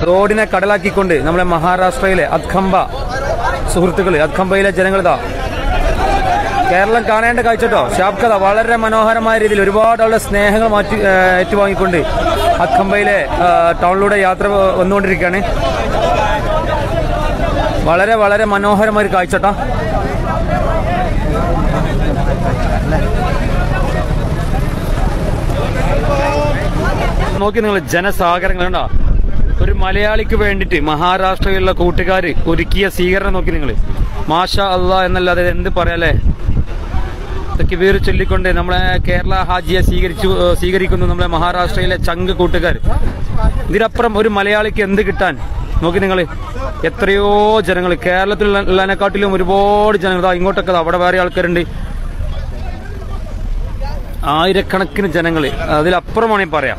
റോഡിനെ കടലാക്കിക്കൊണ്ട് നമ്മുടെ മഹാരാഷ്ട്രയിലെ അദ്ഖംബ സുഹൃത്തുക്കൾ അദ്ഖംബയിലെ ജനങ്ങളിതാ കേരളം കാണേണ്ട കാഴ്ചട്ടോ ഷാബ്കഥ വളരെ മനോഹരമായ രീതിയിൽ ഒരുപാട് ആളുടെ സ്നേഹങ്ങൾ മാറ്റി ആ, ഏറ്റുവാങ്ങിക്കൊണ്ട് അഖമ്പയിലെ ആ, ടൗണിലൂടെ യാത്ര വന്നുകൊണ്ടിരിക്കുകയാണ് വളരെ വളരെ മനോഹരമായ ഒരു കാഴ്ചട്ടോ നോക്കി നിങ്ങൾ ജനസാഗരങ്ങൾ കണ്ടോ ഒരു മലയാളിക്ക് വേണ്ടിയിട്ട് മഹാരാഷ്ട്രയിലുള്ള കൂട്ടുകാർ ഒരുക്കിയ സ്വീകരണം നോക്കി നിങ്ങൾ മാഷ അള്ളാ എന്നല്ലാതെ എന്ത് പറയാലേ തക്കിബീർ ചൊല്ലിക്കൊണ്ട് നമ്മളെ കേരള ഹാജിയെ സ്വീകരിച്ചു ഏഹ് സ്വീകരിക്കുന്നു നമ്മളെ മഹാരാഷ്ട്രയിലെ ചങ്ക് കൂട്ടുകാർ ഇതിനപ്പുറം ഒരു മലയാളിക്ക് എന്ത് കിട്ടാൻ നോക്കി നിങ്ങൾ എത്രയോ ജനങ്ങൾ കേരളത്തിലുള്ളതിനെക്കാട്ടിലും ഒരുപാട് ജനങ്ങൾ ദാ ഇങ്ങോട്ടൊക്കെ ദാ അവിടെ വേറെ ആൾക്കാരുണ്ട് ആയിരക്കണക്കിന് ജനങ്ങൾ അതിലപ്പുറമാണ് ഈ പറയാം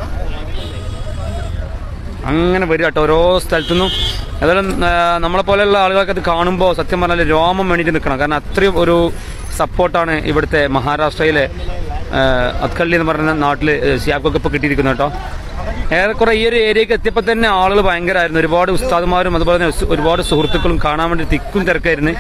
അങ്ങനെ വരിക കേട്ടോ ഓരോ സ്ഥലത്തുനിന്നും ഏതായാലും ആ, നമ്മളെ പോലെയുള്ള ആളുകൾക്ക് അത് കാണുമ്പോൾ സത്യം പറഞ്ഞാൽ രോമം വേണ്ടിയിട്ട് നിൽക്കണം കാരണം അത്രയും ഒരു സപ്പോർട്ടാണ് ഇവിടുത്തെ മഹാരാഷ്ട്രയിലെ ആ, അത്കള്ളി എന്ന് പറയുന്ന നാട്ടിൽ സിയാക്കൊക്കെ ഇപ്പോൾ കിട്ടിയിരിക്കുന്നത് കേട്ടോ ഏറെക്കുറെ ഈ ഒരു ഏരിയക്ക് എത്തിയപ്പോൾ തന്നെ ആളുകൾ ഭയങ്കരമായിരുന്നു ഒരുപാട് ഉസ്താദുമാരും അതുപോലെ തന്നെ ഉസ് ഒരുപാട് സുഹൃത്തുക്കളും കാണാൻ വേണ്ടി തിക്കും തിരക്കായിരുന്നു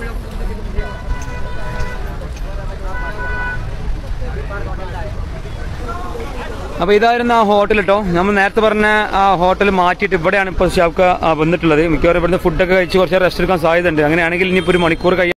അപ്പൊ ഇതായിരുന്നു ആ ഹോട്ടൽ കേട്ടോ നമ്മൾ നേരത്തെ പറഞ്ഞ ആ ഹോട്ടൽ മാറ്റിയിട്ട് ഇവിടെയാണ് ഇപ്പോൾ ഷാബ്ക വന്നിട്ടുള്ളത് മിക്കവാറും ഇവിടുന്ന് ഫുഡൊക്കെ കഴിച്ച് കുറച്ച് റെസ്റ്റ് എടുക്കാൻ സാധ്യതയുണ്ട് അങ്ങനെയാണെങ്കിൽ ഇനിയിപ്പോൾ ഒരു മണിക്കൂർ കഴിയാൻ